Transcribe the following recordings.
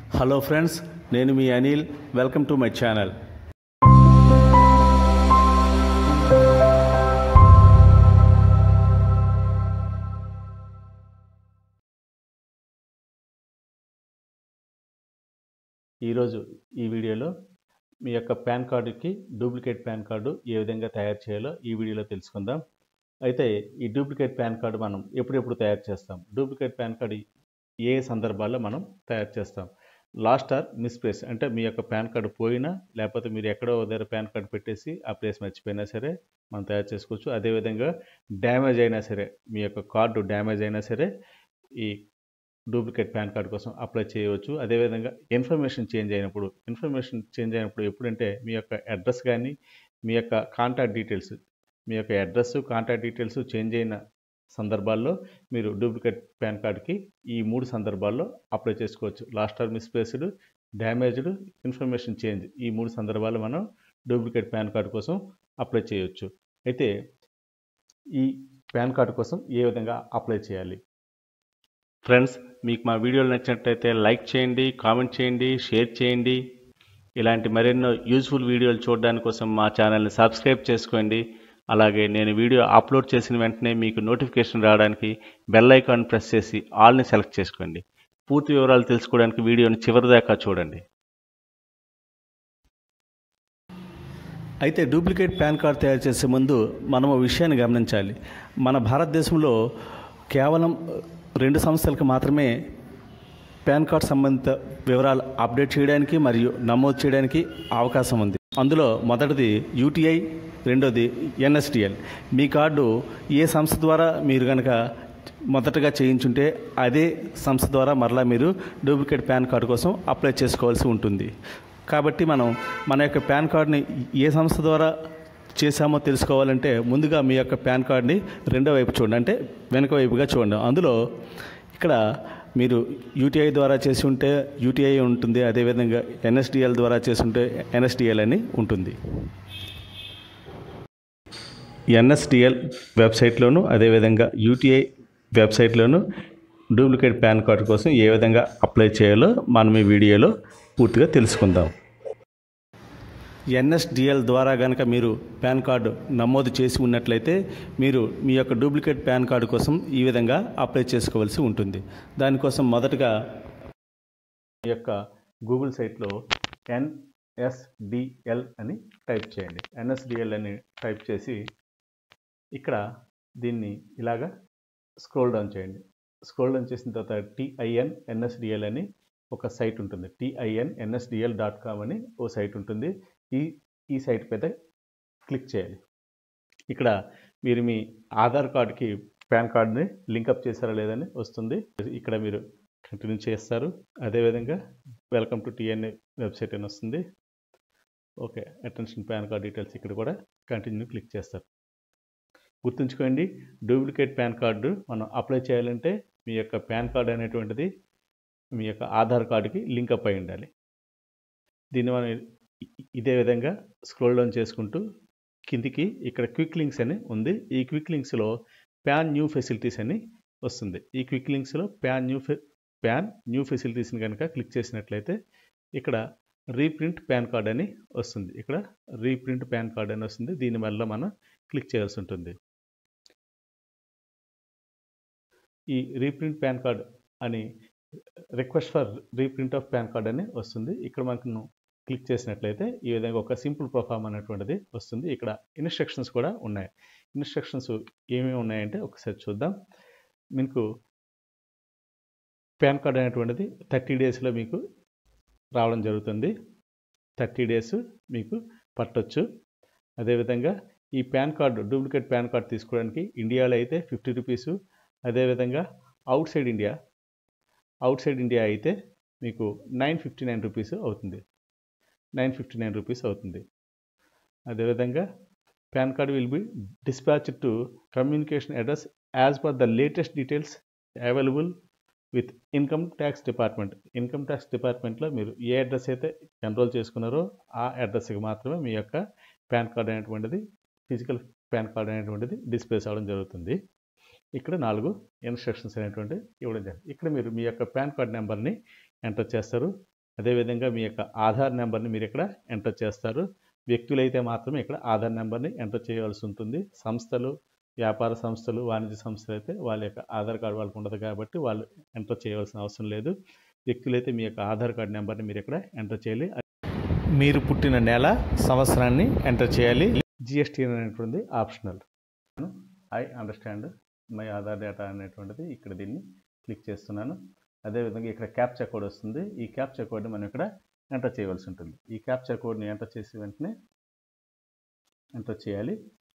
hello friends నేను మీ Anil welcome to my channel ఈరోజు ఈ వీడియోలో మీ యొక్క పాన్ కార్డుకి డూప్లికేట్ పాన్ కార్డు ఏ విధంగా తయారు చేయాలో ఈ వీడియోలో తెలుసుకుందాం అయితే ఈ డూప్లికేట్ పాన్ కార్డు మనం ఎప్పుడెప్పుడు తయారు చేస్తాం డూప్లికేట్ పాన్ కార్డు ఏ సందర్భాల్లో మనం తయారు చేస్తాం లాస్ట్ ఆర్ మిస్ప్లేస్ అంటే మీ యొక్క పాన్ కార్డు పోయినా లేకపోతే మీరు ఎక్కడో దగ్గర పాన్ కార్డు పెట్టేసి ఆ ప్లేస్ మర్చిపోయినా సరే మనం తయారు చేసుకోవచ్చు అదేవిధంగా డ్యామేజ్ అయినా సరే మీ యొక్క కార్డు డ్యామేజ్ అయినా సరే ఈ డూప్లికేట్ పాన్ కార్డు కోసం అప్లై చేయవచ్చు అదేవిధంగా ఇన్ఫర్మేషన్ చేంజ్ అయినప్పుడు ఇన్ఫర్మేషన్ చేంజ్ అయినప్పుడు ఎప్పుడంటే మీ యొక్క అడ్రస్ కానీ మీ యొక్క కాంటాక్ట్ డీటెయిల్స్ మీ యొక్క అడ్రస్ కాంటాక్ట్ డీటెయిల్స్ చేంజ్ అయిన సందర్భాల్లో మీరు డూప్లికేట్ పాన్ కార్డ్కి ఈ మూడు సందర్భాల్లో అప్లై చేసుకోవచ్చు lost or misplaced damaged information change ఈ మూడు సందర్భాల్లో మనం డూప్లికేట్ పాన్ కార్డు కోసం అప్లై చేయొచ్చు అయితే ఈ పాన్ కార్డు కోసం ఏ విధంగా అప్లై చేయాలి ఫ్రెండ్స్ మీకు మా వీడియోలు నచ్చినట్లయితే లైక్ చేయండి కామెంట్ చేయండి షేర్ చేయండి ఇలాంటి మరెన్నో యూజ్ఫుల్ వీడియోలు చూడడానికి కోసం మా ఛానల్ని సబ్స్క్రైబ్ చేసుకోండి అలాగే నేను వీడియో అప్లోడ్ చేసిన వెంటనే మీకు నోటిఫికేషన్ రావడానికి బెల్ ఐకాన్ ప్రెస్ చేసి ఆల్ని సెలెక్ట్ చేసుకోండి పూర్తి వివరాలు తెలుసుకోవడానికి వీడియోని చివరి దాకా చూడండి అయితే డూప్లికేట్ పాన్ కార్డ్ తయారు చేసే ముందు మనం ఒక విషయాన్ని గమనించాలి మన భారతదేశంలో కేవలం రెండు సంస్థలకు మాత్రమే పాన్ కార్డ్ సంబంధిత వివరాలు అప్డేట్ చేయడానికి మరియు నమోదు చేయడానికి అవకాశం ఉంది అందులో మొదటిది యూటీఐ రెండోది ఎన్ఎస్డిఎల్ మీ కార్డు ఏ సంస్థ ద్వారా మీరు కనుక మొదటగా చేయించుంటే అదే సంస్థ ద్వారా మరలా మీరు డూప్లికేట్ పాన్ కార్డు కోసం అప్లై చేసుకోవాల్సి ఉంటుంది కాబట్టి మనం మన యొక్క పాన్ కార్డ్ని ఏ సంస్థ ద్వారా చేశామో తెలుసుకోవాలంటే ముందుగా మీ యొక్క పాన్ కార్డ్ని రెండో వైపు చూడండి అంటే వెనక వైపుగా చూడండి అందులో ఇక్కడ మీరు యూటీఐ ద్వారా చేసి ఉంటే యూటీఐ ఉంటుంది అదేవిధంగా ఎన్ఎస్డిఎల్ ద్వారా చేసి ఉంటే ఎన్ఎస్డిఎల్ అని ఉంటుంది ఎన్ఎస్డిఎల్ వెబ్సైట్లోను అదేవిధంగా యూటీఐ వెబ్సైట్లోను డూప్లికేట్ పాన్ కార్డు కోసం ఏ విధంగా అప్లై చేయాలో మనం ఈ వీడియోలో పూర్తిగా తెలుసుకుందాం ఎన్ఎస్డిఎల్ ద్వారా కనుక మీరు పాన్ కార్డు నమోదు చేసి ఉన్నట్లయితే మీరు మీ యొక్క డూప్లికేట్ పాన్ కార్డు కోసం ఈ విధంగా అప్లై చేసుకోవాల్సి ఉంటుంది దానికోసం మొదటగా మీ యొక్క గూగుల్ సైట్లో ఎన్ఎస్డిఎల్ అని టైప్ చేయండి ఎన్ఎస్డిఎల్ అని టైప్ చేసి ఇక్కడ దీన్ని ఇలాగా స్క్రోల్ డౌన్ చేయండి స్క్రోల్ డౌన్ చేసిన తర్వాత టిఐఎన్ ఎన్ఎస్డిఎల్ అని ఒక సైట్ ఉంటుంది టిఐఎన్ ఎన్ఎస్డిఎల్ డాట్ కామ్ అని ఓ సైట్ ఉంటుంది ఈ ఈ సైట్ మీద క్లిక్ చేయాలి ఇక్కడ మీరు మీ ఆధార్ కార్డుకి పాన్ కార్డ్ని లింకప్ చేశారా లేదని వస్తుంది ఇక్కడ మీరు కంటిన్యూ చేస్తారు అదేవిధంగా వెల్కమ్ టు టిఎన్ఏ వెబ్సైట్ అని వస్తుంది okay attention PAN card details ఇక్కడ కూడా కంటిన్యూ క్లిక్ చేస్తారు గుర్తుంచుకోండి డూప్లికేట్ పాన్ కార్డు మనం అప్లై చేయాలంటే మీ యొక్క పాన్ కార్డ్ అనేటువంటిది మీ యొక్క ఆధార్ కార్డుకి లింకప్ అయి ఉండాలి దీన్ని మనం ఇదే విధంగా స్క్రోల్ డౌన్ చేసుకుంటూ కిందికి ఇక్కడ క్విక్ లింక్స్ అని ఉంది ఈ క్విక్ లింక్స్లో ప్యాన్ న్యూ ఫెసిలిటీస్ అని వస్తుంది ఈ క్విక్ లింక్స్లో ప్యాన్ న్యూ ఫె ప్యాన్ న్యూ ఫెసిలిటీస్ని కనుక క్లిక్ చేసినట్లయితే ఇక్కడ రీప్రింట్ పాన్ కార్డ్ అని వస్తుంది ఇక్కడ రీప్రింట్ పాన్ కార్డ్ అని వస్తుంది దీని వల్ల మనం క్లిక్ చేయాల్సి ఉంటుంది ఈ రీప్రింట్ పాన్ కార్డ్ అని request for reprint of PAN card అని వస్తుంది ఇక్కడ మనకు క్లిక్ చేసినట్లయితే ఈ విధంగా ఒక సింపుల్ ప్రొఫామ్ అనేటువంటిది వస్తుంది ఇక్కడ ఇన్స్ట్రక్షన్స్ కూడా ఉన్నాయి ఇన్స్ట్రక్షన్స్ ఏమేమి ఉన్నాయంటే ఒకసారి చూద్దాం మీకు పాన్ కార్డ్ అనేటువంటిది థర్టీ డేస్లో మీకు రావడం జరుగుతుంది థర్టీ డేస్ మీకు పట్టొచ్చు అదేవిధంగా ఈ PAN card duplicate PAN card తీసుకోవడానికి ఇండియాలో అయితే ఫిఫ్టీ రూపీసు అదేవిధంగా outside India outside India అయితే మీకు నైన్ ఫిఫ్టీ నైన్ రూపీస్ అవుతుంది నైన్ ఫిఫ్టీ నైన్ రూపీస్ అవుతుంది అదేవిధంగా PAN card will be dispatch to communication address as per the latest details available with income tax department income tax డిపార్ట్మెంట్లో మీరు ఏ address అయితే enrol చేసుకున్నారో ఆ అడ్రస్కి మాత్రమే మీ యొక్క పాన్ కార్డ్ అనేటువంటిది ఫిజికల్ పాన్ కార్డ్ అనేటువంటిది డిస్ప్లేస్ అవ్వడం జరుగుతుంది ఇక్కడ నాలుగు ఇన్స్ట్రక్షన్స్ అనేటువంటి ఇవ్వడం జరిగింది ఇక్కడ మీరు మీ యొక్క పాన్ కార్డ్ నెంబర్ని ఎంటర్ చేస్తారు అదేవిధంగా మీ యొక్క ఆధార్ నెంబర్ని మీరు ఇక్కడ ఎంటర్ చేస్తారు వ్యక్తులైతే మాత్రమే ఇక్కడ ఆధార్ నెంబర్ని ఎంటర్ చేయవలసి ఉంటుంది సంస్థలు వ్యాపార సంస్థలు వాణిజ్య సంస్థలు అయితే వాళ్ళ యొక్క ఆధార్ కార్డు వాళ్ళకు ఉండదు కాబట్టి వాళ్ళు ఎంటర్ చేయవలసిన అవసరం లేదు వ్యక్తులైతే మీ యొక్క ఆధార్ కార్డు నెంబర్ని మీరు ఇక్కడ ఎంటర్ చేయాలి మీరు పుట్టిన నెల సంవత్సరాన్ని ఎంటర్ చేయాలి జిఎస్టీ అనేటువంటిది optional I understand my Aadhaar data అనేటువంటిది ఇక్కడ దీన్ని క్లిక్ చేస్తున్నాను అదేవిధంగా ఇక్కడ క్యాప్చా కోడ్ వస్తుంది ఈ క్యాప్చా కోడ్ని మనం ఇక్కడ ఎంటర్ చేయవలసి ఉంటుంది ఈ క్యాప్చా కోడ్ని ఎంటర్ చేసి వెంటనే ఎంటర్ చేయాలి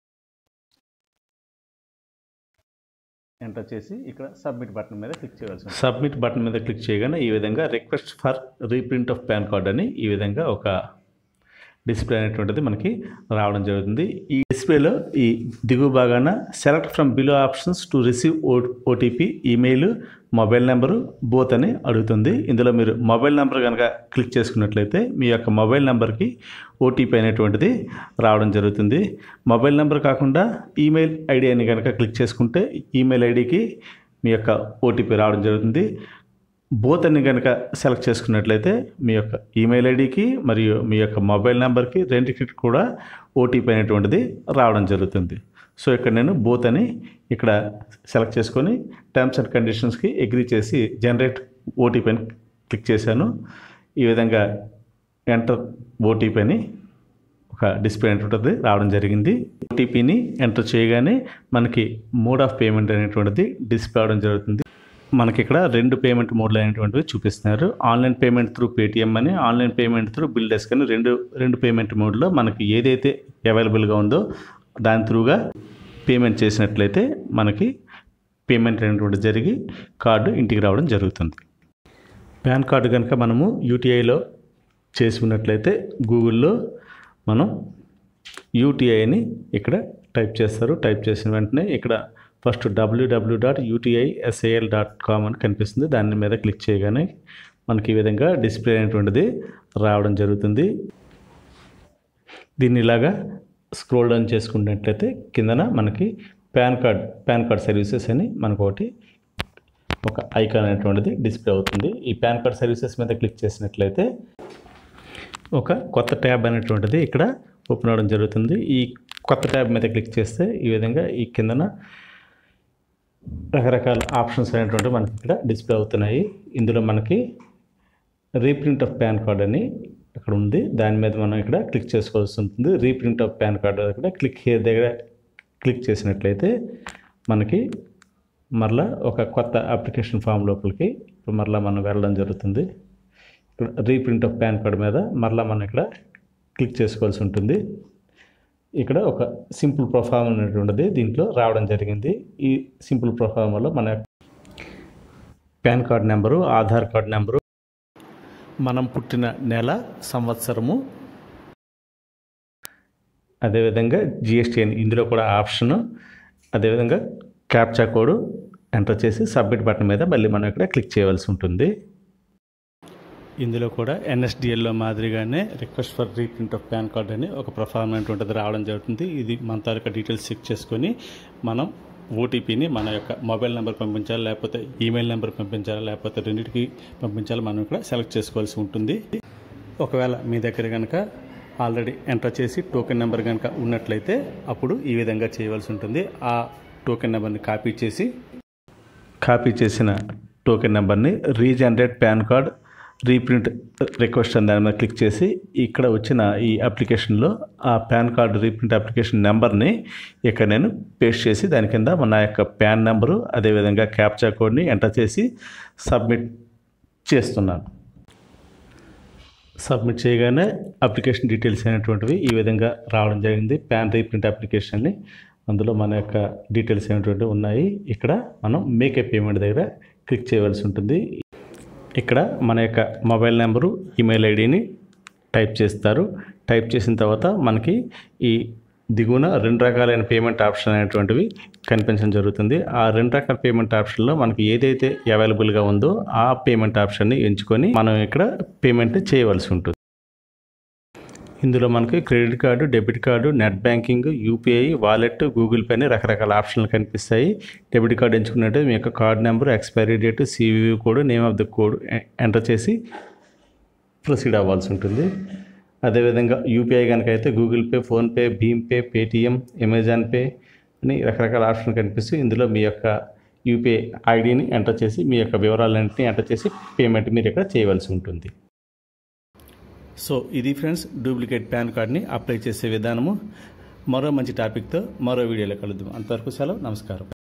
ఎంటర్ చేసి ఇక్కడ సబ్మిట్ బటన్ మీద క్లిక్ చేయవలసి ఉంటుంది సబ్మిట్ బటన్ మీద క్లిక్ చేయగానే ఈ విధంగా request for reprint of PAN card అని ఈ విధంగా ఒక డిస్ప్లే అనేటువంటిది మనకి రావడం జరుగుతుంది ఈ డిస్ప్లేలో ఈ దిగువ భాగాన select from below options to receive ఓ OTP email mobile number both అని అడుగుతుంది ఇందులో మీరు మొబైల్ నెంబర్ కనుక క్లిక్ చేసుకున్నట్లయితే మీ యొక్క మొబైల్ నెంబర్కి ఓటీపీ అనేటువంటిది రావడం జరుగుతుంది మొబైల్ నెంబర్ కాకుండా ఈమెయిల్ ఐడి అని కనుక క్లిక్ చేసుకుంటే ఈమెయిల్ ఐడికి మీ యొక్క ఓటీపీ రావడం జరుగుతుంది బోత్ అని కనుక సెలెక్ట్ చేసుకున్నట్లయితే మీ యొక్క ఈమెయిల్ ఐడికి మరియు మీ యొక్క మొబైల్ నెంబర్కి రెండుకి కూడా ఓటీపీ అనేటువంటిది రావడం జరుగుతుంది సో ఇక్కడ నేను బోత్ అని ఇక్కడ సెలెక్ట్ చేసుకొని టర్మ్స్ అండ్ కండిషన్స్కి అగ్రీ చేసి జనరేట్ ఓటీపీ అని క్లిక్ చేశాను ఈ విధంగా ఎంటర్ ఓటీపీ అని ఒక డిస్ప్లే అనేటువంటిది రావడం జరిగింది ఓటీపీని ఎంటర్ చేయగానే మనకి మోడ్ ఆఫ్ పేమెంట్ అనేటువంటిది డిస్ప్లే అవడం జరుగుతుంది మనకి ఇక్కడ రెండు పేమెంట్ మోడ్లు అనేటువంటివి చూపిస్తున్నారు ఆన్లైన్ పేమెంట్ త్రూ పేటిఎం అని online payment through BillDesk అని రెండు రెండు పేమెంట్ మోడ్లో మనకి ఏదైతే అవైలబుల్గా ఉందో దాని త్రూగా పేమెంట్ చేసినట్లయితే మనకి పేమెంట్ అనేటువంటి జరిగి కార్డు ఇంటికి రావడం జరుగుతుంది పాన్ కార్డు కనుక మనము యూటీఐలో చేసుకున్నట్లయితే గూగుల్లో మనం యూటీఐని ఇక్కడ టైప్ చేస్తారు టైప్ చేసిన వెంటనే ఇక్కడ first WW dot UTISAL dot com అని కనిపిస్తుంది దాని మీద క్లిక్ చేయగానే మనకి ఈ విధంగా డిస్ప్లే అనేటువంటిది రావడం జరుగుతుంది దీన్ని ఇలాగా స్క్రోల్ డౌన్ చేసుకున్నట్లయితే కిందన మనకి PAN card PAN card services అని మనకు ఒకటి ఒక ఐకాన్ అనేటువంటిది డిస్ప్లే అవుతుంది ఈ పాన్ కార్డ్ సర్వీసెస్ మీద క్లిక్ చేసినట్లయితే ఒక కొత్త ట్యాబ్ అనేటువంటిది ఇక్కడ ఓపెన్ అవ్వడం జరుగుతుంది ఈ కొత్త ట్యాబ్ మీద క్లిక్ చేస్తే ఈ విధంగా ఈ కిందన రకరకాల ఆప్షన్స్ అనేటువంటివి మనకి ఇక్కడ డిస్ప్లే అవుతున్నాయి ఇందులో మనకి రీప్రింట్ ఆఫ్ పాన్ కార్డ్ అని ఇక్కడ ఉంది దాని మీద మనం ఇక్కడ క్లిక్ చేసుకోవాల్సి ఉంటుంది రీప్రింట్ ఆఫ్ పాన్ కార్డ్ దగ్గర క్లిక్ హియర్ దగ్గర క్లిక్ చేసినట్లయితే మనకి మరలా ఒక కొత్త అప్లికేషన్ ఫామ్ లోపలికి ఇప్పుడు మరలా మనం వెళ్ళడం జరుగుతుంది ఇక్కడ రీప్రింట్ ఆఫ్ పాన్ కార్డ్ మీద మరలా మనం ఇక్కడ క్లిక్ చేసుకోవాల్సి ఉంటుంది ఇక్కడ ఒక సింపుల్ ప్రొఫామ్ అనేటువంటిది దీంట్లో రావడం జరిగింది ఈ సింపుల్ ప్రొఫామ్ వల్ల మన PAN card number Aadhaar card number మనం పుట్టిన నెల సంవత్సరము అదేవిధంగా జిఎస్టీ అని ఇందులో కూడా ఆప్షను అదేవిధంగా క్యాప్చా కోడ్ ఎంటర్ చేసి సబ్మిట్ బటన్ మీద మళ్ళీ మనం ఇక్కడ క్లిక్ చేయవలసి ఉంటుంది ఇందులో కూడా ఎన్ఎస్డిఎల్లో మాదిరిగానే request for reprint of PAN card అని ఒక ప్రొఫార్మ్ అనేటువంటిది రావడం జరుగుతుంది ఇది మన తాలూకా డీటెయిల్స్ చెక్ చేసుకొని మనం ఓటీపీని మన యొక్క మొబైల్ నెంబర్ పంపించాలి లేకపోతే ఈమెయిల్ నెంబర్ పంపించాలి లేకపోతే రెండింటికి పంపించాలి మనం ఇక్కడ సెలెక్ట్ చేసుకోవాల్సి ఉంటుంది ఒకవేళ మీ దగ్గర కనుక ఆల్రెడీ ఎంటర్ చేసి టోకెన్ నెంబర్ కనుక ఉన్నట్లయితే అప్పుడు ఈ విధంగా చేయవలసి ఉంటుంది ఆ టోకెన్ నెంబర్ని కాపీ చేసి కాపీ చేసిన టోకెన్ నెంబర్ని regenerate PAN card reprint request అని దాని మీద క్లిక్ చేసి ఇక్కడ వచ్చిన ఈ అప్లికేషన్లో ఆ పాన్ కార్డ్ రీప్రింట్ అప్లికేషన్ నెంబర్ని ఇక్కడ నేను పేస్ట్ చేసి దాని కింద నా యొక్క పాన్ నెంబరు అదేవిధంగా క్యాప్చా కోడ్ని ఎంటర్ చేసి సబ్మిట్ చేస్తున్నాను సబ్మిట్ చేయగానే అప్లికేషన్ డీటెయిల్స్ అనేటువంటివి ఈ విధంగా రావడం జరిగింది పాన్ రీప్రింట్ అప్లికేషన్ని అందులో మన యొక్క డీటెయిల్స్ అనేటువంటివి ఉన్నాయి ఇక్కడ మనం మేకే పేమెంట్ దగ్గర క్లిక్ చేయవలసి ఉంటుంది ఇక్కడ మన యొక్క మొబైల్ నెంబరు ఈమెయిల్ ఐడిని టైప్ చేస్తారు టైప్ చేసిన తర్వాత మనకి ఈ దిగువన రెండు రకాలైన పేమెంట్ ఆప్షన్ అనేటువంటివి కనిపించడం జరుగుతుంది ఆ రెండు రకాల పేమెంట్ ఆప్షన్లో మనకి ఏదైతే అవైలబుల్గా ఉందో ఆ పేమెంట్ ఆప్షన్ని ఎంచుకొని మనం ఇక్కడ పేమెంట్ చేయవలసి ఉంటుంది ఇందులో మనకి credit card debit card net banking UPI wallet Google Pay అని రకరకాల ఆప్షన్లు కనిపిస్తాయి డెబిట్ కార్డు ఎంచుకున్నట్టు మీ యొక్క card number expiry date CVV code name of the code enter చేసి ప్రొసీడ్ అవ్వాల్సి ఉంటుంది అదేవిధంగా యూపీఐ కనుక అయితే గూగుల్ పే ఫోన్పే భీమ్ పే పేటిఎం అమెజాన్ పే అని రకరకాల ఆప్షన్ కనిపిస్తూ ఇందులో మీ యొక్క యూపీఐ ఐడిని ఎంటర్ చేసి మీ యొక్క వివరాలన్నింటినీ ఎంటర్ చేసి పేమెంట్ మీరు ఇక్కడ చేయవలసి ఉంటుంది సో ఇది ఫ్రెండ్స్ డూప్లికేట్ పాన్ కార్డ్ని అప్లై చేసే విధానము మరో మంచి టాపిక్తో మరో వీడియోలో కలుద్దాం అంతవరకు సెలవు నమస్కారం